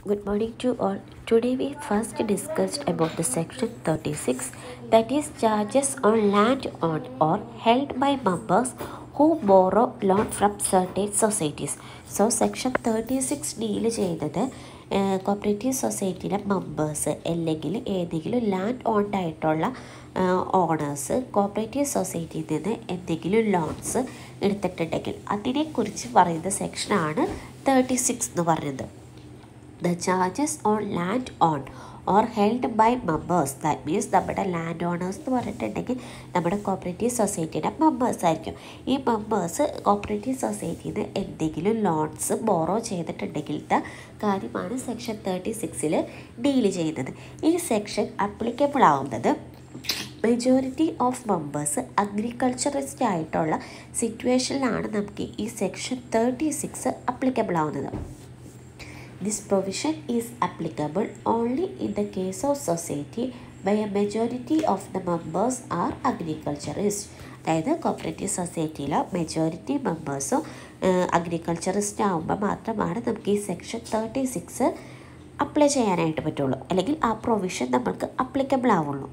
Good morning to all. Today we first discussed about the section 36 that is charges on land owned or held by members who borrow loan from certain societies. So section 36 deal ചെയ്യുന്നത് cooperative സൊസൈറ്റിയിലെ members അല്ലെങ്കിൽ ഏതെങ്കിലും land owned ആയിട്ടുള്ള owners cooperative സൊസൈറ്റിയിൽ നിന്ന് എന്തെങ്കിലും loans എടുത്തിട്ടുണ്ടെങ്കിൽ അതിനെക്കുറിച്ച് പറയുന്ന സെക്ഷനാണ് തേർട്ടി സിക്സ് എന്ന് പറയുന്നത് the charges on land own or held by members that means നമ്മുടെ ലാൻഡ് ഓണേഴ്സ് എന്ന് പറഞ്ഞിട്ടുണ്ടെങ്കിൽ നമ്മുടെ കോപ്പറേറ്റീവ് സൊസൈറ്റിയുടെ മെമ്പേഴ്സ് ആയിരിക്കും ഈ മെമ്പേഴ്സ് കോപ്പറേറ്റീവ് സൊസൈറ്റിയിൽ നിന്ന് എന്തെങ്കിലും ലോൺസ് ബോറോ ചെയ്തിട്ടുണ്ടെങ്കിലത്തെ കാര്യമാണ് സെക്ഷൻ തേർട്ടി സിക്സിൽ ഡീൽ ചെയ്യുന്നത് ഈ സെക്ഷൻ അപ്ലിക്കബിൾ ആവുന്നത് മെജോറിറ്റി ഓഫ് മെമ്പേഴ്സ് അഗ്രികൾച്ചറിസ്റ്റ് ആയിട്ടുള്ള സിറ്റുവേഷനിലാണ് നമുക്ക് ഈ സെക്ഷൻ തേർട്ടി സിക്സ് അപ്ലിക്കബിൾ ആവുന്നത് This provision is applicable only in the case of society where a majority of the members are agriculturists. അതായത് കോപ്പറേറ്റീവ് സൊസൈറ്റിയിലെ മെജോറിറ്റി മെമ്പേഴ്സും അഗ്രികൾച്ചറിസ്റ്റ് ആകുമ്പോൾ മാത്രമാണ് നമുക്ക് ഈ സെക്ഷൻ തേർട്ടി സിക്സ് അപ്ലൈ ചെയ്യാനായിട്ട് പറ്റുള്ളൂ അല്ലെങ്കിൽ ആ പ്രൊവിഷൻ നമ്മൾക്ക് അപ്ലിക്കബിൾ ആവുള്ളൂ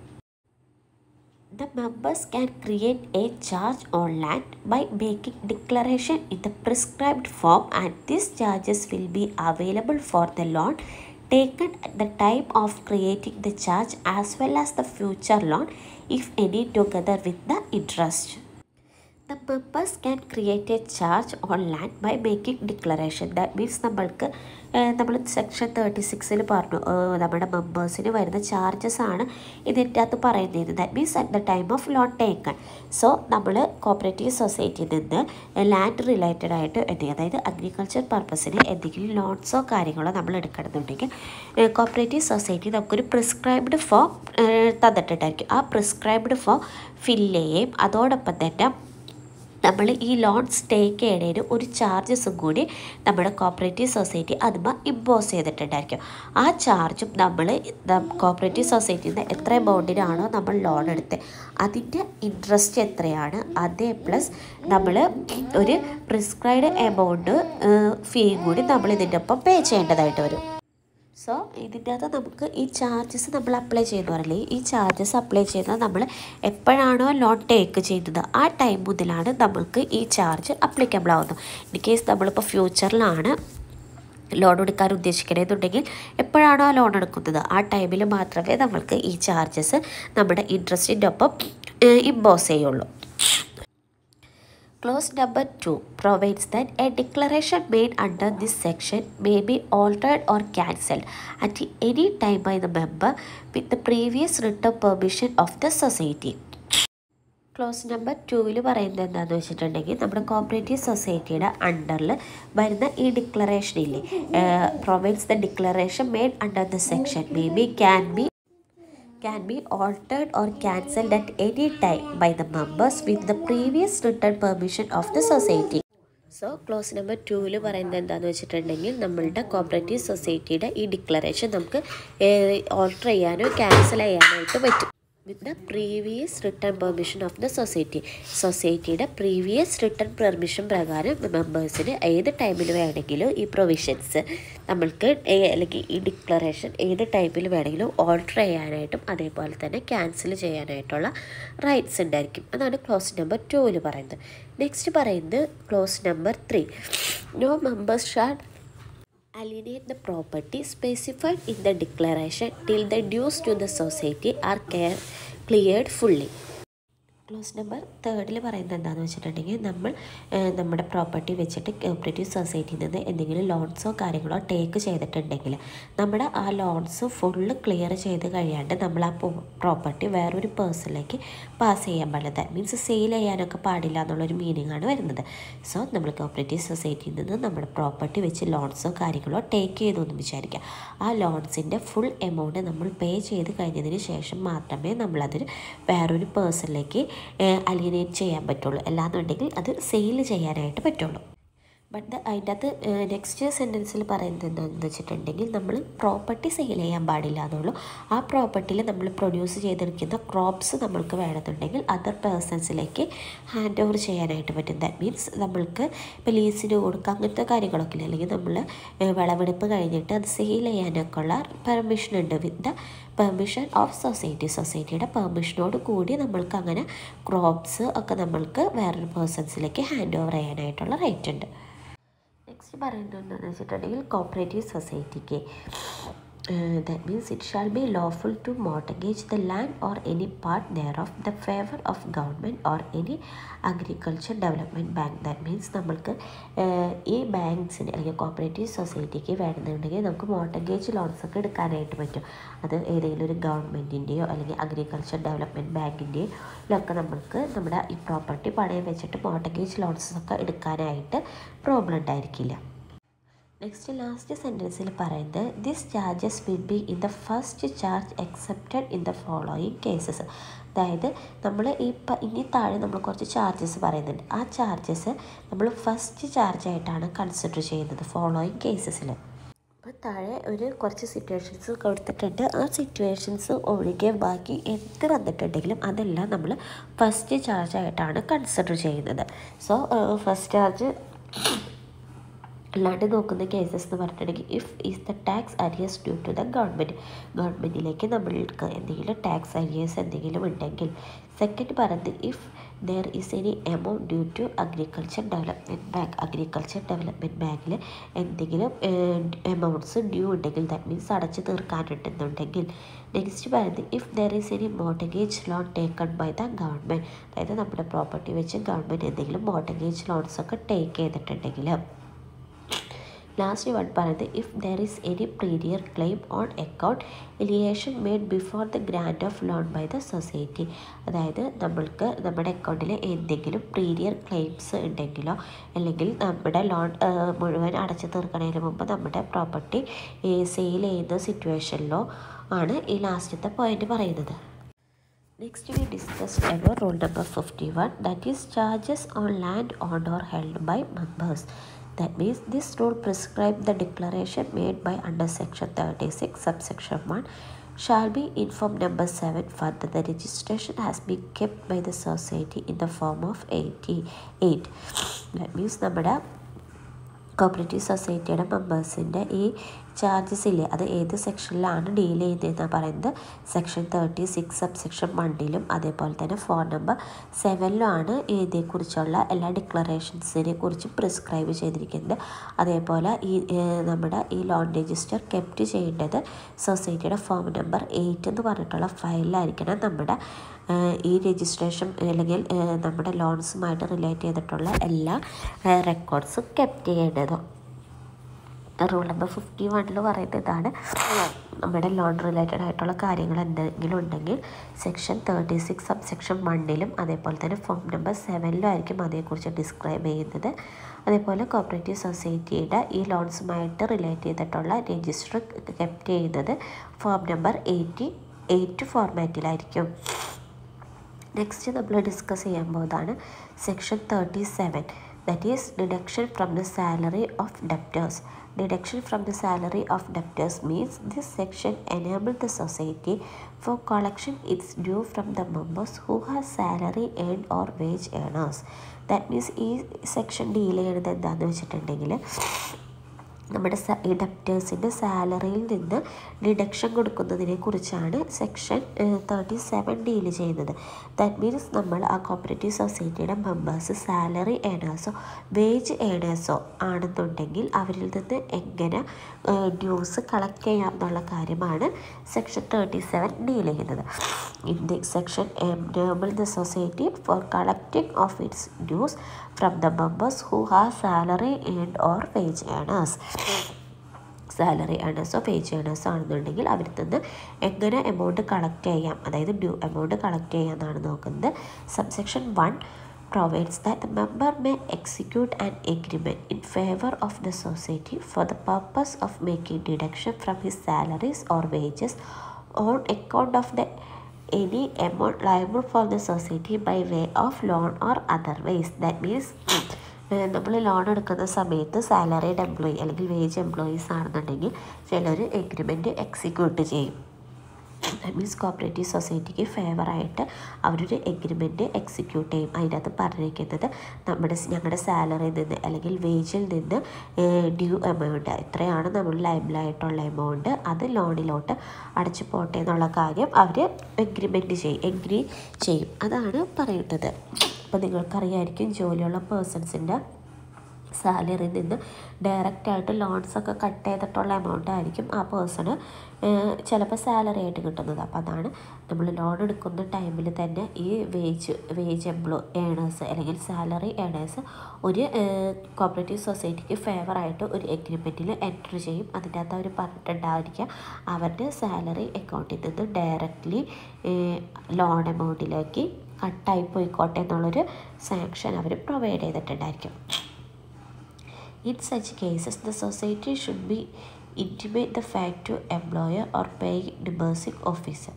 The members can create a charge on land by making declaration in the prescribed form and these charges will be available for the loan taken at the time of creating the charge as well as the future loan if any together with the interest. The members can create a charge on land by making declaration. That means നമ്മൾക്ക് നമ്മൾ section thirty സിക്സിൽ പറഞ്ഞു നമ്മുടെ മെമ്പേഴ്സിന് വരുന്ന charges ആണ് ഇതിൻ്റെ അകത്ത് പറയുന്നത് that means at the time of loan taken so നമ്മൾ കോപ്പറേറ്റീവ് സൊസൈറ്റിയിൽ നിന്ന് ലാൻഡ് റിലേറ്റഡ് ആയിട്ട് എന്തെങ്കിലും അതായത് അഗ്രികൾച്ചർ പർപ്പസിന് എന്തെങ്കിലും ലോൺസോ കാര്യങ്ങളോ നമ്മൾ എടുക്കണമെന്നുണ്ടെങ്കിൽ കോപ്പറേറ്റീവ് സൊസൈറ്റി നമുക്കൊരു പ്രിസ്ക്രൈബ്ഡ് ഫോം തന്നിട്ടുണ്ടായിരിക്കും ആ പ്രിസ്ക്രൈബ്ഡ് ഫോം ഫില്ല് ചെയ്യുകയും അതോടൊപ്പം തന്നെ നമ്മൾ ഈ ലോൺസ് ടേക്ക് ചെയ്യണതിന് ഒരു ചാർജസും കൂടി നമ്മുടെ കോപ്പറേറ്റീവ് സൊസൈറ്റി അതുമ്പോൾ ഇമ്പോസ് ചെയ്തിട്ടുണ്ടായിരിക്കും ആ ചാർജും നമ്മൾ കോപ്പറേറ്റീവ് സൊസൈറ്റിയിൽ നിന്ന് എത്ര എമൗണ്ടിനാണോ നമ്മൾ ലോൺ എടുത്തത് അതിൻ്റെ ഇൻട്രസ്റ്റ് എത്രയാണ് അതേ പ്ലസ് നമ്മൾ ഒരു പ്രിസ്ക്രൈബ്ഡ് എമൗണ്ട് ഫീയും കൂടി നമ്മൾ ഇതിൻ്റെ ഒപ്പം പേ ചെയ്യേണ്ടതായിട്ട് വരും സോ ഇതിൻ്റെ അകത്ത് നമുക്ക് ഈ ചാർജസ് നമ്മൾ അപ്ലൈ ചെയ്യുന്ന പറയില്ലേ ഈ ചാർജസ് അപ്ലൈ ചെയ്യുന്നത് നമ്മൾ എപ്പോഴാണോ ലോൺ ടേക്ക് ചെയ്യുന്നത് ആ ടൈം മുതലാണ് നമ്മൾക്ക് ഈ ചാർജ് അപ്ലിക്കബിൾ ആവുന്നത് ഇൻ കേസ് നമ്മളിപ്പോൾ ഫ്യൂച്ചറിലാണ് ലോൺ എടുക്കാൻ ഉദ്ദേശിക്കണമെന്നുണ്ടെങ്കിൽ എപ്പോഴാണോ ലോൺ എടുക്കുന്നത് ആ ടൈമിൽ മാത്രമേ നമ്മൾക്ക് ഈ ചാർജസ് നമ്മുടെ ഇൻട്രസ്റ്റിൻ്റെ ഒപ്പം ഇമ്പോസ് ചെയ്യുള്ളൂ Clause number 2 provides that a declaration made under this section may be altered or cancelled at any time by the member with the previous written permission of the society. Clause number ടൂവിൽ പറയുന്നത് എന്താണെന്ന് വെച്ചിട്ടുണ്ടെങ്കിൽ നമ്മുടെ cooperative സൊസൈറ്റിയുടെ അണ്ടറിൽ വരുന്ന ഈ ഡിക്ലറേഷനില്ലേ provides the declaration made under the section may be can be can be altered or cancelled at any time by the members with the previous written permission of the society. So clause number ടൂവിൽ പറയുന്നത് എന്താണെന്ന് വെച്ചിട്ടുണ്ടെങ്കിൽ നമ്മളുടെ cooperative സൊസൈറ്റിയുടെ ഈ declaration നമുക്ക് alter ചെയ്യാനോ cancel ചെയ്യാനായിട്ട് പറ്റും with the previous return permission of the society സൊസൈറ്റിയുടെ പ്രീവിയസ് റിട്ടേൺ പെർമിഷൻ പ്രകാരം മെമ്പേഴ്സിന് ഏത് ടൈമിൽ വേണമെങ്കിലും ഈ പ്രൊവിഷൻസ് നമ്മൾക്ക് അല്ലെങ്കിൽ ഈ ഡിക്ലറേഷൻ ഏത് ടൈമിൽ വേണമെങ്കിലും ഓൾട്ടർ ചെയ്യാനായിട്ടും അതേപോലെ തന്നെ ക്യാൻസൽ ചെയ്യാനായിട്ടുള്ള റൈറ്റ്സ് ഉണ്ടായിരിക്കും അതാണ് ക്ലോസ് നമ്പർ ടൂവിൽ പറയുന്നത് നെക്സ്റ്റ് പറയുന്നത് clause number three no members shall alienate the property specified in the declaration till the dues to the society are care cleared fully. Clause number തേർഡിൽ പറയുന്നത് എന്താണെന്ന് വെച്ചിട്ടുണ്ടെങ്കിൽ നമ്മൾ നമ്മുടെ പ്രോപ്പർട്ടി വെച്ചിട്ട് കോപ്പറേറ്റീവ് സൊസൈറ്റിയിൽ നിന്ന് എന്തെങ്കിലും ലോൺസോ കാര്യങ്ങളോ ടേക്ക് ചെയ്തിട്ടുണ്ടെങ്കിൽ നമ്മുടെ ആ ലോൺസ് ഫുള്ള് ക്ലിയർ ചെയ്ത് കഴിയാണ്ട് നമ്മൾ ആ പ്രോപ്പർട്ടി വേറൊരു പേഴ്സണിലേക്ക് പാസ് ചെയ്യാൻ പാടില്ല ദാറ്റ് മീൻസ് സെയിൽ ചെയ്യാനൊക്കെ പാടില്ല എന്നുള്ളൊരു മീനിങ് ആണ് വരുന്നത് സോ നമ്മൾ കോപ്പറേറ്റീവ് സൊസൈറ്റിയിൽ നിന്ന് നമ്മുടെ പ്രോപ്പർട്ടി വെച്ച് ലോൺസോ കാര്യങ്ങളോ ടേക്ക് ചെയ്തു എന്ന് വിചാരിക്കുക ആ ലോൺസിൻ്റെ ഫുൾ എമൗണ്ട് നമ്മൾ പേ ചെയ്ത് കഴിഞ്ഞതിന് ശേഷം മാത്രമേ നമ്മളതൊരു വേറൊരു പേഴ്സണിലേക്ക് അലിയനേറ്റ് ചെയ്യാൻ പറ്റുള്ളൂ അല്ലാന്നുണ്ടെങ്കിൽ അത് സെയിൽ ചെയ്യാനായിട്ട് പറ്റുള്ളൂ ബട്ട് അതിൻ്റെ അകത്ത് നെക്സ്റ്റ് സെൻറ്റൻസിൽ പറയുന്നത് എന്താണെന്ന് വെച്ചിട്ടുണ്ടെങ്കിൽ നമ്മൾ പ്രോപ്പർട്ടി സെയിൽ ചെയ്യാൻ പാടില്ല എന്നുള്ളൂ ആ പ്രോപ്പർട്ടിയിൽ നമ്മൾ പ്രൊഡ്യൂസ് ചെയ്തെടുക്കുന്ന ക്രോപ്സ് നമ്മൾക്ക് വേണമെന്നുണ്ടെങ്കിൽ അതർ പേഴ്സൺസിലേക്ക് ഹാൻഡ് ഓവർ ചെയ്യാനായിട്ട് പറ്റും ദാറ്റ് മീൻസ് നമ്മൾക്ക് ഇപ്പോൾ ലീസിന് കൊടുക്കുക അങ്ങനത്തെ കാര്യങ്ങളൊക്കെ ഇല്ല അല്ലെങ്കിൽ നമ്മൾ വിളവെടുപ്പ് കഴിഞ്ഞിട്ട് അത് സെയിൽ ചെയ്യാനൊക്കെ ഉള്ള പെർമിഷൻ ഉണ്ട് with the permission of society സൊസൈറ്റിയുടെ പെർമിഷനോട് കൂടി നമ്മൾക്ക് അങ്ങനെ ക്രോപ്സ് ഒക്കെ നമ്മൾക്ക് വേറൊരു പേഴ്സൺസിലേക്ക് ഹാൻഡ് ഓവർ ചെയ്യാനായിട്ടുള്ള റൈറ്റ് ഉണ്ട് നെക്സ്റ്റ് പറയുന്നത് എന്താണെന്ന് വെച്ചിട്ടുണ്ടെങ്കിൽ കോപ്പറേറ്റീവ് സൊസൈറ്റിക്ക് that means it shall be lawful to mortgage the land or any part there of the favour of government or any agriculture development bank that means നമ്മൾക്ക് ഈ ബാങ്ക്സിന് അല്ലെങ്കിൽ cooperative സൊസൈറ്റിക്ക് വേണമെന്നുണ്ടെങ്കിൽ നമുക്ക് മോർട്ടഗേജ് ലോൺസ് ഒക്കെ എടുക്കാനായിട്ട് പറ്റും അത് ഏതെങ്കിലും ഒരു ഗവൺമെൻറ്റിൻ്റെയോ അല്ലെങ്കിൽ അഗ്രികൾച്ചർ ഡെവലപ്മെൻറ്റ് ബാങ്കിൻ്റെയോ ഒക്കെ നമുക്ക് നമ്മുടെ ഈ പ്രോപ്പർട്ടി പണയം വെച്ചിട്ട് മോർട്ടഗേജ് ലോൺസ് ഒക്കെ എടുക്കാനായിട്ട് പ്രോബ്ലം ഉണ്ടായിരിക്കില്ല നെക്സ്റ്റ് ലാസ്റ്റ് സെൻറ്റൻസിൽ പറയുന്നത് this charges will be in the first charge accepted in the following cases അതായത് നമ്മൾ ഈ ഇനി താഴെ നമ്മൾ കുറച്ച് ചാർജസ് പറയുന്നുണ്ട് ആ ചാർജസ് നമ്മൾ ഫസ്റ്റ് ചാർജായിട്ടാണ് കൺസിഡർ ചെയ്യുന്നത് ഫോളോയിങ് കേസസിൽ അപ്പോൾ താഴെ ഒരു കുറച്ച് സിറ്റുവേഷൻസ് കൊടുത്തിട്ടുണ്ട് ആ സിറ്റുവേഷൻസ് ഒഴികെ ബാക്കി എന്ത് വന്നിട്ടുണ്ടെങ്കിലും അതെല്ലാം നമ്മൾ ഫസ്റ്റ് ചാർജായിട്ടാണ് കൺസിഡർ ചെയ്യുന്നത് സോ ഫസ്റ്റ് ചാർജ് അല്ലാണ്ട് നോക്കുന്ന കേസസ് എന്ന് പറഞ്ഞിട്ടുണ്ടെങ്കിൽ if is the tax arrears due to the government ഗവൺമെൻറ്റിലേക്ക് നമ്മൾക്ക് എന്തെങ്കിലും ടാക്സ് അരിയസ് എന്തെങ്കിലും ഉണ്ടെങ്കിൽ സെക്കൻഡ് പറയുന്നത് if there is any amount due to agriculture development bank agriculture development ബാങ്കിൽ എന്തെങ്കിലും എമൗണ്ട്സ് ഡ്യൂ ഉണ്ടെങ്കിൽ ദാറ്റ് മീൻസ് അടച്ചു തീർക്കാനുണ്ടെന്നുണ്ടെങ്കിൽ നെക്സ്റ്റ് പറയുന്നത് if there is any mortgage loan taken by the government അതായത് നമ്മുടെ പ്രോപ്പർട്ടി വെച്ച് ഗവൺമെൻറ് എന്തെങ്കിലും മോർട്ടഗേജ് ലോൺസ് ഒക്കെ ടേക്ക് ചെയ്തിട്ടുണ്ടെങ്കിൽ ലാസ്റ്റ് വൺ പറയുന്നത് if there is any prior claim on account alienation made before the grant of loan by the society അതായത് നമ്മൾക്ക് നമ്മുടെ അക്കൗണ്ടിൽ എന്തെങ്കിലും പ്രീരിയർ ക്ലെയിംസ് ഉണ്ടെങ്കിലോ അല്ലെങ്കിൽ നമ്മുടെ ലോൺ മുഴുവൻ അടച്ചു തീർക്കുന്നതിന് മുമ്പ് നമ്മുടെ പ്രോപ്പർട്ടി സെയിൽ ചെയ്യുന്ന സിറ്റുവേഷനിലോ ആണ് ഈ ലാസ്റ്റത്തെ പോയിന്റ് പറയുന്നത് next we discussed about rule number fifty one that is charges on land own or held by members That means this rule prescribes the declaration made by under section 36 subsection 1 shall be in form number 7 further the registration has been kept by the society in the form of 88 that means നമ്മുടെ cooperative സൊസൈറ്റിയുടെ മെമ്പേഴ്സിൻ്റെ ഈ charges ഇല്ലേ അത് ഏത് സെക്ഷനിലാണ് deal ചെയ്യുന്നതെന്നാണ് പറയുന്നത് section thirty six sub section വണ്ണിലും അതേപോലെ തന്നെ ഫോൺ നമ്പർ സെവനിലുമാണ് ഇതേക്കുറിച്ചുള്ള എല്ലാ ഡിക്ലറേഷൻസിനെ കുറിച്ച് പ്രിസ്ക്രൈബ് ചെയ്തിരിക്കുന്നത് അതേപോലെ ഈ നമ്മുടെ ഈ ലോൺ രജിസ്റ്റർ കെപ്റ്റ് ചെയ്യേണ്ടത് സൊസൈറ്റിയുടെ ഫോം നമ്പർ എയ്റ്റ് എന്ന് പറഞ്ഞിട്ടുള്ള ഫയലിലായിരിക്കണം നമ്മുടെ ഈ രജിസ്ട്രേഷൻ അല്ലെങ്കിൽ നമ്മുടെ ലോൺസുമായിട്ട് റിലേറ്റ് ചെയ്തിട്ടുള്ള എല്ലാ റെക്കോർഡ്സും കെപ്റ്റ് ചെയ്യേണ്ടതും റൂൾ നമ്പർ ഫിഫ്റ്റി വണ്ണിൽ പറയുന്നത് ഇതാണ് നമ്മുടെ ലോൺ റിലേറ്റഡ് ആയിട്ടുള്ള കാര്യങ്ങൾ എന്തെങ്കിലും ഉണ്ടെങ്കിൽ section thirty six sub section വണ്ണിലും അതേപോലെ തന്നെ ഫോം നമ്പർ സെവനിലും ആയിരിക്കും അതേക്കുറിച്ച് ഡിസ്ക്രൈബ് ചെയ്യുന്നത് അതേപോലെ കോപ്പറേറ്റീവ് സൊസൈറ്റിയുടെ ഈ ലോൺസുമായിട്ട് റിലേറ്റ് ചെയ്തിട്ടുള്ള രജിസ്റ്റർ കെപ്റ്റ് ചെയ്യുന്നത് ഫോം നമ്പർ എയ്റ്റി എയ്റ്റ് ഫോർമാറ്റിലായിരിക്കും നെക്സ്റ്റ് നമ്മൾ ഡിസ്കസ് ചെയ്യാൻ പോകുന്നതാണ് section thirty seven that is deduction from the salary of debtors deduction from the salary of debtors means this section enable the society for collection its due from the members who has salary earn or wage earners that means ഈ section deal ചെയ്യണത് എന്താണെന്ന് വെച്ചിട്ടുണ്ടെങ്കിൽ നമ്മുടെ ഈ ഡെപ്റ്റേഴ്സിൻ്റെ സാലറിയിൽ നിന്ന് deduction കൊടുക്കുന്നതിനെ കുറിച്ചാണ് സെക്ഷൻ തേർട്ടി സെവൻ ഡീൽ ചെയ്യുന്നത് ദാറ്റ് മീൻസ് നമ്മൾ ആ കോപ്പറേറ്റീവ് സൊസൈറ്റിയുടെ മെമ്പേഴ്സ് സാലറി ഏണേഴ്സോ വേജ് ഏണേഴ്സോ ആണെന്നുണ്ടെങ്കിൽ അവരിൽ നിന്ന് എങ്ങനെ ഡ്യൂസ് കളക്ട് ചെയ്യാം എന്നുള്ള കാര്യമാണ് സെക്ഷൻ തേർട്ടി സെവൻ ഡീൽ ചെയ്യുന്നത് in the section enable the society for collecting of its dues from the members who have salary earned or wage earners salary ഏണേഴ്സോ പേജ് ഏണേഴ്സോ ആണെന്നുണ്ടെങ്കിൽ അവരിൽ നിന്ന് എങ്ങനെ എമൗണ്ട് കളക്ട് ചെയ്യാം അതായത് ഡ്യൂ എമൗണ്ട് കളക്ട് ചെയ്യാമെന്നാണ് നോക്കുന്നത് subsection one provides that the member may execute an agreement in favor of the society for the purpose of making deduction from his salaries or wages on account of the any amount liable for the society by way of loan or otherwise that means നമ്മൾ loan എടുക്കുന്ന സമയത്ത് salaried employee അല്ലെങ്കിൽ wage employees ആണെന്നുണ്ടെങ്കിൽ ചിലർ agreement execute ചെയ്യും that means cooperative സൊസൈറ്റിക്ക് ഫേവറായിട്ട് അവരൊരു എഗ്രിമെൻറ്റ് എക്സിക്യൂട്ട് ചെയ്യും അതിനകത്ത് പറഞ്ഞിരിക്കുന്നത് നമ്മുടെ ഞങ്ങളുടെ സാലറിയിൽ നിന്ന് അല്ലെങ്കിൽ വേജിൽ നിന്ന് ഡ്യൂ എമൗണ്ട് എത്രയാണ് നമ്മൾ ലൈബിളായിട്ടുള്ള എമൗണ്ട് അത് ലോണിലോട്ട് അടച്ചു പോട്ടെ എന്നുള്ള കാര്യം അവർ എഗ്രിമെൻറ്റ് ചെയ്യും എഗ്രി ചെയ്യും അതാണ് പറയുന്നത് അപ്പോൾ നിങ്ങൾക്കറിയായിരിക്കും ജോലിയുള്ള പേഴ്സൺസിൻ്റെ സാലറിയിൽ നിന്ന് ഡയറക്റ്റായിട്ട് ലോൺസൊക്കെ കട്ട് ചെയ്തിട്ടുള്ള എമൗണ്ട് ആയിരിക്കും ആ പേഴ്സണ് ചിലപ്പോൾ സാലറി ആയിട്ട് കിട്ടുന്നത് അപ്പോൾ അതാണ് നമ്മൾ ലോൺ എടുക്കുന്ന ടൈമിൽ തന്നെ ഈ വേജ് വേജ് എംപ്ലോ ഏണേഴ്സ് അല്ലെങ്കിൽ സാലറി ഏണേഴ്സ് ഒരു കോപ്പറേറ്റീവ് സൊസൈറ്റിക്ക് ഫേവറായിട്ട് ഒരു എഗ്രിമെൻറ്റിൽ എൻറ്റർ ചെയ്യും അതിൻ്റെ അകത്ത് അവർ പറഞ്ഞിട്ടുണ്ടായിരിക്കുക അവരുടെ സാലറി അക്കൗണ്ടിൽ നിന്ന് ഡയറക്റ്റ്ലി ലോൺ എമൗണ്ടിലേക്ക് കട്ടായി പോയിക്കോട്ടെ എന്നുള്ളൊരു സാങ്ഷൻ അവർ പ്രൊവൈഡ് ചെയ്തിട്ടുണ്ടായിരിക്കും In such cases, the society should be intimate the fact to employer or paying disbursing officer.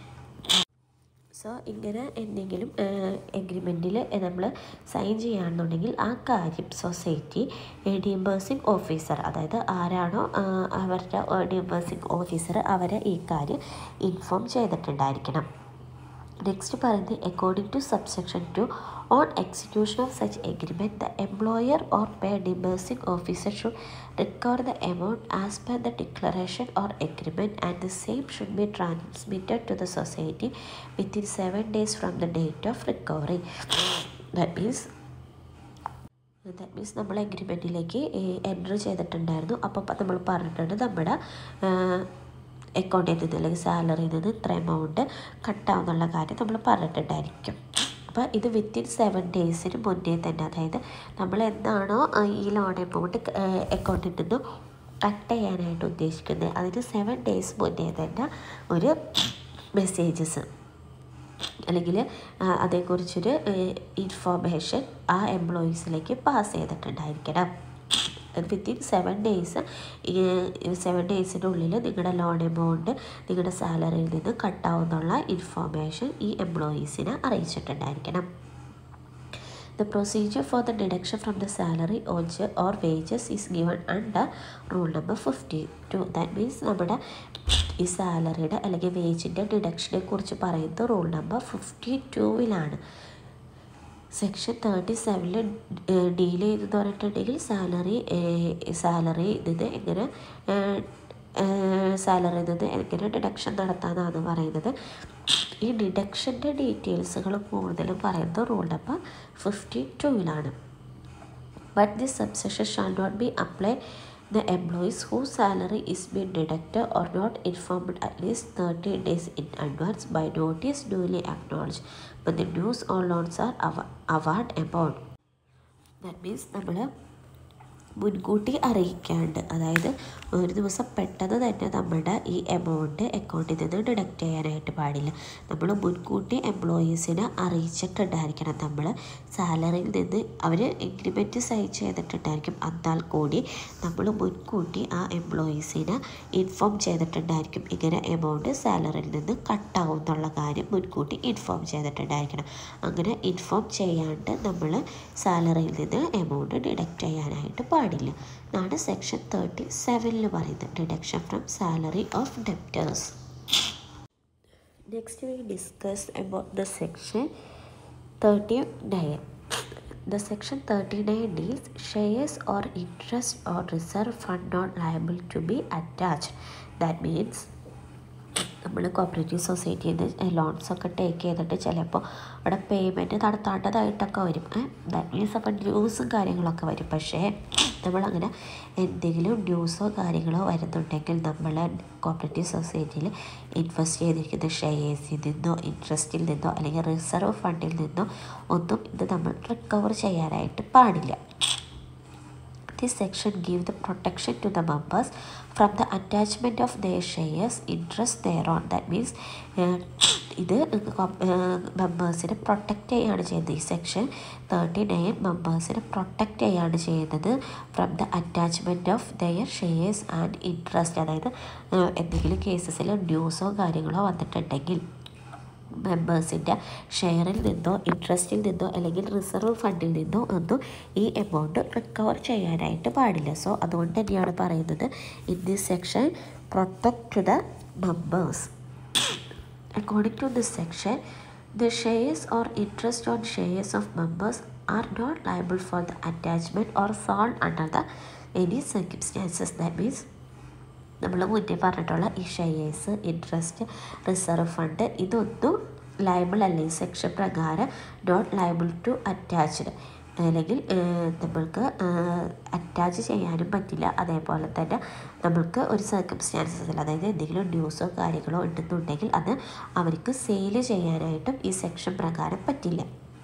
So ഇങ്ങനെ എന്തെങ്കിലും എഗ്രിമെൻറ്റിൽ നമ്മൾ സൈൻ ചെയ്യുകയാണെന്നുണ്ടെങ്കിൽ ആ കാര്യം സൊസൈറ്റി ഡിംബേഴ്സിംഗ് ഓഫീസർ അതായത് ആരാണോ അവരുടെ ഡിംബേഴ്സിംഗ് ഓഫീസർ അവരെ ഈ കാര്യം ഇൻഫോം ചെയ്തിട്ടുണ്ടായിരിക്കണം നെക്സ്റ്റ് പറയുന്നത് according to subsection two on execution of such agreement the employer or pay disbursing officer should recover the amount as per the declaration or agreement and the same should be transmitted to the society within seven days from the date of recovery that means that means നമ്മൾ എഗ്രിമെൻറ്റിലേക്ക് enter ചെയ്തിട്ടുണ്ടായിരുന്നു അപ്പോൾ നമ്മൾ പറഞ്ഞിട്ടുണ്ട് നമ്മുടെ അക്കൗണ്ടിൽ നിന്ന് അല്ലെങ്കിൽ സാലറിയിൽ നിന്ന് ഇത്ര എമൗണ്ട് കട്ടാവുന്നുള്ള കാര്യം നമ്മൾ പറഞ്ഞിട്ടുണ്ടായിരിക്കും അപ്പോൾ ഇത് വിത്തിൻ സെവൻ ഡേയ്സിന് മുന്നേ തന്നെ അതായത് നമ്മൾ എന്താണോ ഈ ലോൺ എമൗണ്ട് അക്കൗണ്ടിൽ നിന്ന് കട്ട് ചെയ്യാനായിട്ട് ഉദ്ദേശിക്കുന്നത് അതിന് സെവൻ ഡേയ്സ് മുന്നേ തന്നെ ഒരു മെസ്സേജസ് അല്ലെങ്കിൽ അതേക്കുറിച്ചൊരു ഇൻഫോർമേഷൻ ആ എംപ്ലോയീസിലേക്ക് പാസ് ചെയ്തിട്ടുണ്ടായിരിക്കണം വിത്തിൻ സെവൻ ഡേയ്സ് സെവൻ ഡേയ്സിൻ്റെ ഉള്ളിൽ നിങ്ങളുടെ ലോൺ എമൗണ്ട് നിങ്ങളുടെ സാലറിയിൽ നിന്ന് കട്ടാവുന്നുള്ള ഇൻഫോർമേഷൻ ഈ എംപ്ലോയീസിനെ അറിയിച്ചിട്ടുണ്ടായിരിക്കണം The procedure for the deduction from the salary or wages is given under rule number 52. That means നമ്മുടെ ഈ സാലറിയുടെ അല്ലെങ്കിൽ വേജിൻ്റെ ഡിഡക്ഷനെ കുറിച്ച് പറയുന്നത് റൂൾ നമ്പർ ഫിഫ്റ്റി ടൂവിലാണ് സെക്ഷൻ തേർട്ടി സെവനിൽ ഡീൽ ചെയ്തെന്ന് പറഞ്ഞിട്ടുണ്ടെങ്കിൽ സാലറി സാലറി നിന്ന് എങ്ങനെ സാലറിയിൽ നിന്ന് എങ്ങനെ ഡിഡക്ഷൻ നടത്താമെന്നാണ് പറയുന്നത് ഈ ഡിഡക്ഷൻ്റെ ഡീറ്റെയിൽസുകൾ കൂടുതലും പറയുന്നത് റൂൾ നമ്പർ ഫിഫ്റ്റി ടൂവിലാണ് but this subsection shall not be apply the employees whose salary is being deducted or not informed at least 30 days in advance by notice duly acknowledged but the dues or loans are award amount that means നമ്മൾ മുൻകൂട്ടി അറിയിക്കാണ്ട് അതായത് ഒരു ദിവസം പെട്ടെന്ന് തന്നെ നമ്മുടെ ഈ amount അക്കൗണ്ടിൽ നിന്ന് ഡിഡക്റ്റ് ചെയ്യാനായിട്ട് പാടില്ല നമ്മൾ മുൻകൂട്ടി എംപ്ലോയീസിനെ അറിയിച്ചിട്ടുണ്ടായിരിക്കണം നമ്മൾ സാലറിയിൽ നിന്ന് അവർ എഗ്രിമെൻറ്റ് സൈൻ ചെയ്തിട്ടുണ്ടായിരിക്കും എന്നാൽ കൂടി നമ്മൾ മുൻകൂട്ടി ആ എംപ്ലോയീസിനെ ഇൻഫോം ചെയ്തിട്ടുണ്ടായിരിക്കും ഇങ്ങനെ എമൗണ്ട് സാലറിയിൽ നിന്ന് കട്ടാവും എന്നുള്ള കാര്യം മുൻകൂട്ടി ഇൻഫോം ചെയ്തിട്ടുണ്ടായിരിക്കണം അങ്ങനെ ഇൻഫോം ചെയ്യാണ്ട് നമ്മൾ സാലറിയിൽ നിന്ന് എമൗണ്ട് ഡിഡക്റ്റ് ചെയ്യാനായിട്ട് പാടില്ല എന്നാണ് സെക്ഷൻ തേർട്ടി സെവനിൽ പറയുന്നത് deduction from salary of debtors next we discuss about the section thirty nine The section 39 deals shares or interest or reserve fund not liable to be attached. That means നമ്മൾ cooperative സൊസൈറ്റിയിൽ നിന്ന് loans ഒക്കെ take ചെയ്തിട്ട് ചിലപ്പോൾ അവിടെ payment നടത്താണ്ടതായിട്ടൊക്കെ വരും that means അപ്പം ഡ്യൂസും കാര്യങ്ങളൊക്കെ വരും പക്ഷേ നമ്മളങ്ങനെ എന്തെങ്കിലും ഡ്യൂസോ കാര്യങ്ങളോ വരുന്നുണ്ടെങ്കിൽ നമ്മൾ കോപ്പറേറ്റീവ് സൊസൈറ്റിയിൽ ഇൻവെസ്റ്റ് ചെയ്തിരിക്കുന്ന ഷെയർസിൽ നിന്നോ ഇൻട്രസ്റ്റിൽ നിന്നോ അല്ലെങ്കിൽ റിസർവ് ഫണ്ടിൽ നിന്നോ ഒന്നും ഇത് നമ്മൾ റിക്കവർ ചെയ്യാനായിട്ട് പാടില്ല This section gives the protection to the members from the attachment of their shares interest thereon. That means ഇത് മെമ്പേഴ്സിനെ പ്രൊട്ടക്റ്റ് ചെയ്യുകയാണ് ചെയ്യുന്നത് ഈ സെക്ഷൻ തേർട്ടി നയൻ മെമ്പേഴ്സിനെ പ്രൊട്ടക്റ്റ് ചെയ്യുകയാണ് ചെയ്യുന്നത് from the attachment of their shares and interest അതായത് എന്തെങ്കിലും കേസസിൽ ഡ്യൂസോ കാര്യങ്ങളോ വന്നിട്ടുണ്ടെങ്കിൽ മെമ്പേഴ്സിൻ്റെ ഷെയറിൽ നിന്നോ ഇൻട്രസ്റ്റിൽ നിന്നോ അല്ലെങ്കിൽ റിസർവ് ഫണ്ടിൽ നിന്നോ ഒന്നും ഈ എമൗണ്ട് റിക്കവർ ചെയ്യാനായിട്ട് പാടില്ല സോ അതുകൊണ്ട് തന്നെയാണ് പറയുന്നത് in this section protect to the members according to this section the shares or interest on shares of members are not liable for the attachment or sold under the any circumstances that means നമ്മൾ മുന്നേ പറഞ്ഞിട്ടുള്ള ഈ shares interest reserve fund ഇതൊന്നും liable അല്ല ഈ section പ്രകാരം not liable to attached അല്ലെങ്കിൽ നമ്മൾക്ക് അറ്റാച്ച് ചെയ്യാനും പറ്റില്ല അതേപോലെ തന്നെ നമ്മൾക്ക് ഒരു സർക്കംസ്റ്റാൻസസിൽ അതായത് എന്തെങ്കിലും ന്യൂസോ കാര്യങ്ങളോ ഉണ്ടെന്നുണ്ടെങ്കിൽ അത് അവർക്ക് സെയിൽ ചെയ്യാനായിട്ടും ഈ സെക്ഷൻ പ്രകാരം പറ്റില്ല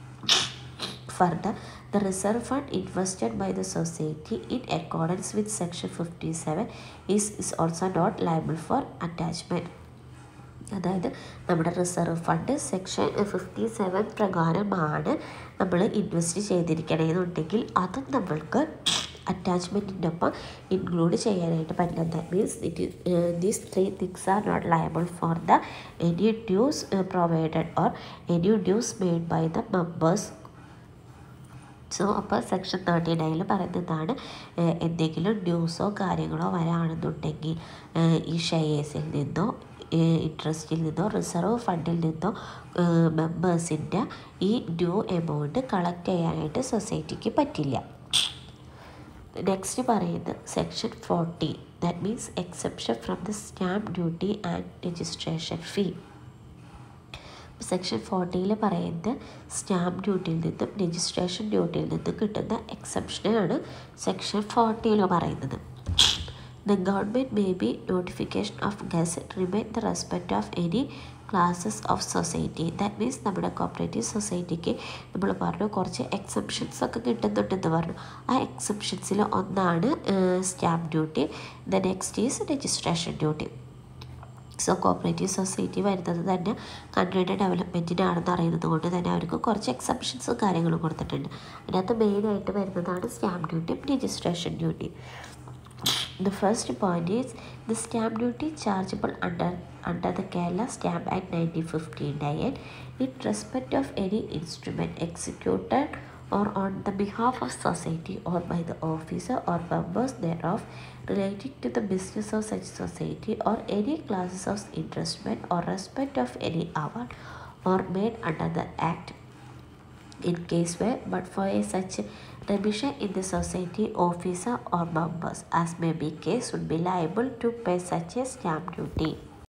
Further, the reserve fund invested by the society in accordance with section 57 is, is also not liable for attachment. അതായത് നമ്മുടെ reserve fund section fifty seven പ്രകാരമാണ് നമ്മൾ ഇൻവെസ്റ്റ് ചെയ്തിരിക്കണമെന്നുണ്ടെങ്കിൽ അതും നമ്മൾക്ക് അറ്റാച്ച്മെൻറ്റിൻ്റെ ഒപ്പം ഇൻക്ലൂഡ് ചെയ്യാനായിട്ട് പറ്റില്ല that means it these three things are not liable for the any dues provided or any dues made by the members so അപ്പോൾ സെക്ഷൻ തേർട്ടി നയനിൽ പറയുന്നതാണ് എന്തെങ്കിലും ന്യൂസോ കാര്യങ്ങളോ വരാണെന്നുണ്ടെങ്കിൽ ഈ ഷെയർസിൽ നിന്നോ ഇൻട്രസ്റ്റിൽ നിന്നോ റിസർവ് ഫണ്ടിൽ നിന്നോ മെമ്പേഴ്സിൻ്റെ ഈ ഡ്യൂ എമൗണ്ട് കളക്ട് ചെയ്യാനായിട്ട് സൊസൈറ്റിക്ക് പറ്റില്ല നെക്സ്റ്റ് പറയുന്നത് section forty that means exception from the stamp duty and registration fee section ഫോർട്ടിയിൽ പറയുന്നത് സ്റ്റാമ്പ് ഡ്യൂട്ടിയിൽ നിന്നും രജിസ്ട്രേഷൻ ഡ്യൂട്ടിയിൽ നിന്നും കിട്ടുന്ന എക്സെപ്ഷനാണ് സെക്ഷൻ ഫോർട്ടിയിൽ പറയുന്നത് The government may be notification of gazette remain the respect of any classes of society that means നമ്മുടെ കോപ്പറേറ്റീവ് സൊസൈറ്റിക്ക് നമ്മൾ പറഞ്ഞു കുറച്ച് എക്സെപ്ഷൻസ് ഒക്കെ കിട്ടുന്നുണ്ടെന്ന് പറഞ്ഞു ആ എക്സെപ്ഷൻസിൽ ഒന്നാണ് stamp duty the next is registration duty so cooperative society വരുന്നത് തന്നെ കൺട്രിയുടെ ഡെവലപ്മെൻറ്റിനാണെന്ന് അറിയുന്നത് കൊണ്ട് തന്നെ അവർക്ക് കുറച്ച് എക്സെപ്ഷൻസും കാര്യങ്ങളും കൊടുത്തിട്ടുണ്ട് അതിനകത്ത് മെയിനായിട്ട് വരുന്നതാണ് സ്റ്റാമ്പ് ഡ്യൂട്ടിയും registration duty The first point is the stamp duty chargeable under under the Kerala Stamp Act 1959 in respect of any instrument executed or on the behalf of society or by the officer or members thereof relating to the business of such society or any classes of interestment or respect of any award or made under the act in case where but for a such remission in the society officer or members as may be case would be liable to pay such a stamp duty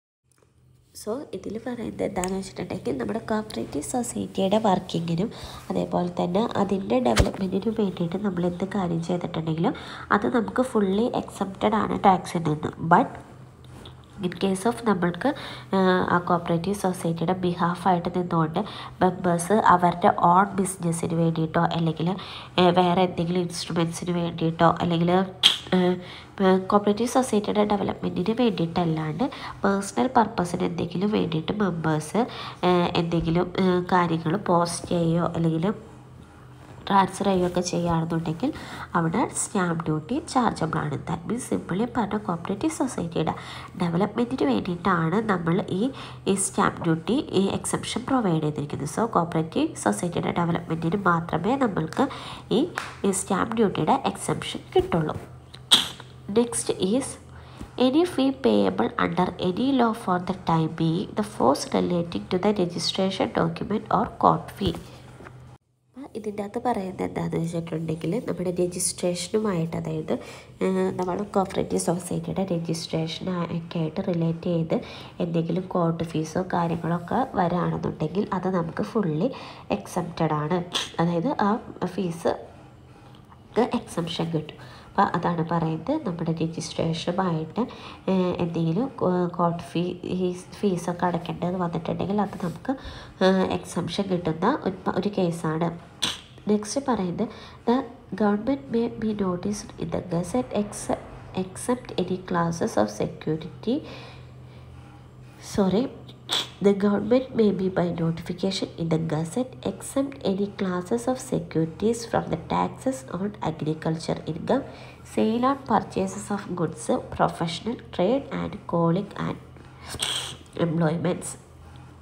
so ഇതിൽ പറയുന്നത് എന്താണെന്ന് വെച്ചിട്ടുണ്ടെങ്കിൽ നമ്മുടെ cooperative സൊസൈറ്റിയുടെ വർക്കിങ്ങിനും അതേപോലെ തന്നെ അതിൻ്റെ ഡെവലപ്മെൻറ്റിനും വേണ്ടിയിട്ട് നമ്മൾ എന്ത് കാര്യം ചെയ്തിട്ടുണ്ടെങ്കിലും അത് നമുക്ക് ഫുള്ളി എക്സെപ്റ്റഡ് ആണ് ടാക്സിൽ നിന്ന് ബട്ട് ഇൻ കേസ് ഓഫ് നമ്മൾക്ക് ആ കോപ്പറേറ്റീവ് സൊസൈറ്റിയുടെ ബിഹാഫായിട്ട് നിന്നുകൊണ്ട് മെമ്പേഴ്സ് അവരുടെ ഓൺ ബിസിനസ്സിന് വേണ്ടിയിട്ടോ അല്ലെങ്കിൽ വേറെ എന്തെങ്കിലും ഇൻസ്ട്രുമെൻസിന് വേണ്ടിയിട്ടോ അല്ലെങ്കിൽ കോപ്പറേറ്റീവ് സൊസൈറ്റിയുടെ ഡെവലപ്മെൻറ്റിന് വേണ്ടിയിട്ടല്ലാണ്ട് പേഴ്സണൽ പർപ്പസിന് എന്തെങ്കിലും വേണ്ടിയിട്ട് മെമ്പേഴ്സ് എന്തെങ്കിലും കാര്യങ്ങൾ പോസ്റ്റ് ചെയ്യുകയോ അല്ലെങ്കിൽ ട്രാൻസ്ഫർ ചെയ്യുകയൊക്കെ ചെയ്യുകയാണെന്നുണ്ടെങ്കിൽ അവിടെ സ്റ്റാമ്പ് ഡ്യൂട്ടി ചാർജബിൾ ആണ് ദാറ്റ് മീൻസ് സിമ്പിളി പറഞ്ഞ കോപ്പറേറ്റീവ് സൊസൈറ്റിയുടെ ഡെവലപ്മെൻറ്റിന് വേണ്ടിയിട്ടാണ് നമ്മൾ ഈ ഈ സ്റ്റാമ്പ് ഡ്യൂട്ടി ഈ എക്സെപ്ഷൻ പ്രൊവൈഡ് ചെയ്തിരിക്കുന്നത് സോ കോപ്പറേറ്റീവ് സൊസൈറ്റിയുടെ ഡെവലപ്മെൻറ്റിന് മാത്രമേ നമ്മൾക്ക് ഈ ഈ സ്റ്റാമ്പ് ഡ്യൂട്ടിയുടെ എക്സെപ്ഷൻ കിട്ടുള്ളൂ next is any fee payable under any law for the time being the force relating to the registration document or court fee ഇതിൻ്റെ അകത്ത് പറയുന്നത് എന്താണെന്ന് വെച്ചിട്ടുണ്ടെങ്കിൽ നമ്മുടെ രജിസ്ട്രേഷനുമായിട്ട് അതായത് നമ്മൾ കോപ്പറേറ്റീവ് സൊസൈറ്റിയുടെ രജിസ്ട്രേഷനൊക്കെ ആയിട്ട് റിലേറ്റ് ചെയ്ത് എന്തെങ്കിലും കോർട്ട് ഫീസോ കാര്യങ്ങളൊക്കെ വരാണെന്നുണ്ടെങ്കിൽ അത് നമുക്ക് ഫുള്ളി എക്സെപ്റ്റഡ് ആണ് അതായത് ആ ഫീസ് എക്സംഷൻ കിട്ടും അപ്പോൾ അതാണ് പറയുന്നത് നമ്മുടെ രജിസ്ട്രേഷനുമായിട്ട് എന്തെങ്കിലും കോർട്ട് ഫീ ഫീസൊക്കെ അടയ്ക്കേണ്ടത് വന്നിട്ടുണ്ടെങ്കിൽ അത് നമുക്ക് എക്സംഷൻ കിട്ടുന്ന ഒരു കേസാണ് നെക്സ്റ്റ് പറയുന്നത് the government may be noticed in the gazette ex except any classes of security sorry The government may be by notification in the Gazette exempt any classes of securities from the taxes on agriculture income, sale on purchases of goods, professional trade and calling and employments.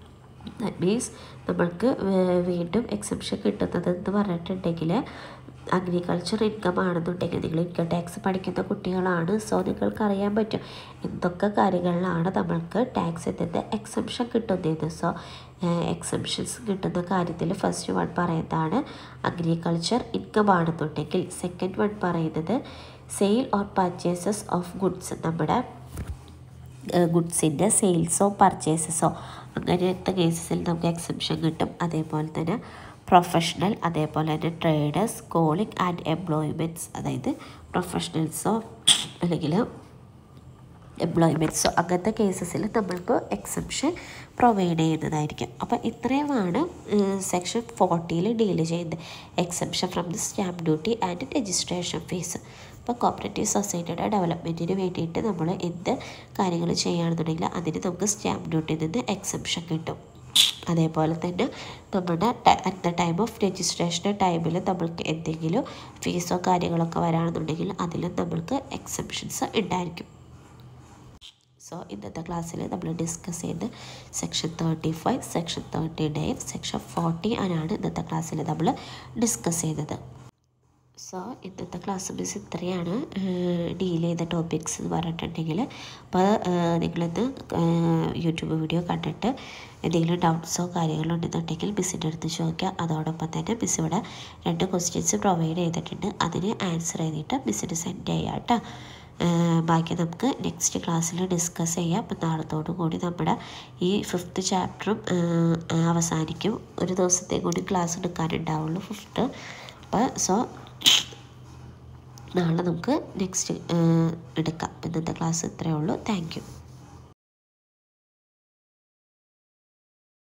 That means നമ്മൾക്ക് വേ- വീണ്ടും exemption കിട്ടുന്നത് എന്ന് പറഞ്ഞിട്ടുണ്ടെങ്കിൽ agriculture income ആണെന്നുണ്ടെങ്കിൽ നിങ്ങൾ income tax പഠിക്കുന്ന കുട്ടികളാണ് സോ നിങ്ങൾക്ക് അറിയാൻ പറ്റും എന്തൊക്കെ കാര്യങ്ങളിലാണ് നമ്മൾക്ക് ടാക്സിൽ നിന്ന് എക്സംഷൻ കിട്ടുന്നത് സോ എക്സംഷൻസ് കിട്ടുന്ന കാര്യത്തിൽ ഫസ്റ്റ് വൺ പറയുന്നതാണ് അഗ്രികൾച്ചർ ഇൻകം ആണെന്നുണ്ടെങ്കിൽ സെക്കൻഡ് വൺ പറയുന്നത് sale or purchases of goods നമ്മുടെ ഗുഡ്സിൻ്റെ സെയിൽസോ പർച്ചേസസോ അങ്ങനത്തെ കേസസിൽ നമുക്ക് എക്സംഷൻ കിട്ടും അതേപോലെ തന്നെ പ്രൊഫഷണൽ അതേപോലെ തന്നെ ട്രേഡേഴ്സ് കോളിംഗ് ആൻഡ് എംപ്ലോയ്മെൻറ്റ്സ് അതായത് പ്രൊഫഷണൽസോ അല്ലെങ്കിൽ എംപ്ലോയ്മെൻറ്റ്സോ അങ്ങനത്തെ കേസസിൽ നമ്മൾക്ക് എക്സംഷൻ പ്രൊവൈഡ് ചെയ്യുന്നതായിരിക്കും അപ്പോൾ ഇത്രയുമാണ് സെക്ഷൻ ഫോർട്ടിയിൽ ഡീൽ ചെയ്യുന്നത് exemption from the stamp duty and registration fees അപ്പോൾ കോപ്പറേറ്റീവ് സൊസൈറ്റിയുടെ ഡെവലപ്മെൻറ്റിന് വേണ്ടിയിട്ട് നമ്മൾ എന്ത് കാര്യങ്ങൾ ചെയ്യുകയാണെന്നുണ്ടെങ്കിൽ അതിന് നമുക്ക് സ്റ്റാമ്പ് ഡ്യൂട്ടിയിൽ നിന്ന് എക്സംഷൻ കിട്ടും അതേപോലെ തന്നെ നമ്മുടെ at the time of registration ടൈമിൽ നമ്മൾക്ക് എന്തെങ്കിലും ഫീസോ കാര്യങ്ങളൊക്കെ വരാണെന്നുണ്ടെങ്കിൽ അതിലും നമ്മൾക്ക് എക്സംഷൻസ് ഉണ്ടായിരിക്കും സോ ഇന്നത്തെ ക്ലാസ്സിൽ നമ്മൾ ഡിസ്കസ് ചെയ്ത് section thirty five section thirty nine section forty ആണ് ഇന്നത്തെ ക്ലാസ്സിൽ നമ്മൾ ഡിസ്കസ് ചെയ്തത് സോ ഇന്നത്തെ ക്ലാസ് മിസ് ഇത്രയാണ് ഡീൽ ചെയ്ത ടോപ്പിക്സ് എന്ന് പറഞ്ഞിട്ടുണ്ടെങ്കിൽ അപ്പോൾ നിങ്ങളിന്ന് യൂട്യൂബ് വീഡിയോ കണ്ടിട്ട് എന്തെങ്കിലും ഡൗട്ട്സോ കാര്യങ്ങളോ ഉണ്ടെന്നുണ്ടെങ്കിൽ മിസ്സിൻ്റെ അടുത്ത് ചോദിക്കുക അതോടൊപ്പം തന്നെ മിസ് ഇവിടെ രണ്ട് ക്വസ്റ്റ്യൻസ് പ്രൊവൈഡ് ചെയ്തിട്ടുണ്ട് അതിന് ആൻസർ ചെയ്തിട്ട് മിസ്സിന് സെൻഡ് ചെയ്യാം കേട്ടോ ബാക്കി നമുക്ക് നെക്സ്റ്റ് ക്ലാസ്സിൽ ഡിസ്കസ് ചെയ്യാം അപ്പം നാളത്തോടു കൂടി നമ്മുടെ ഈ ഫിഫ്ത്ത് ചാപ്റ്ററും അവസാനിക്കും ഒരു ദിവസത്തെ കൂടി ക്ലാസ് എടുക്കാനുണ്ടാവുള്ളൂ ഫിഫ്ത്ത് അപ്പോൾ സോ നാളെ നമുക്ക് നെക്സ്റ്റ് എടുക്കാം ഇന്നത്തെ ക്ലാസ് ഇത്രയേ ഉള്ളൂ താങ്ക് യു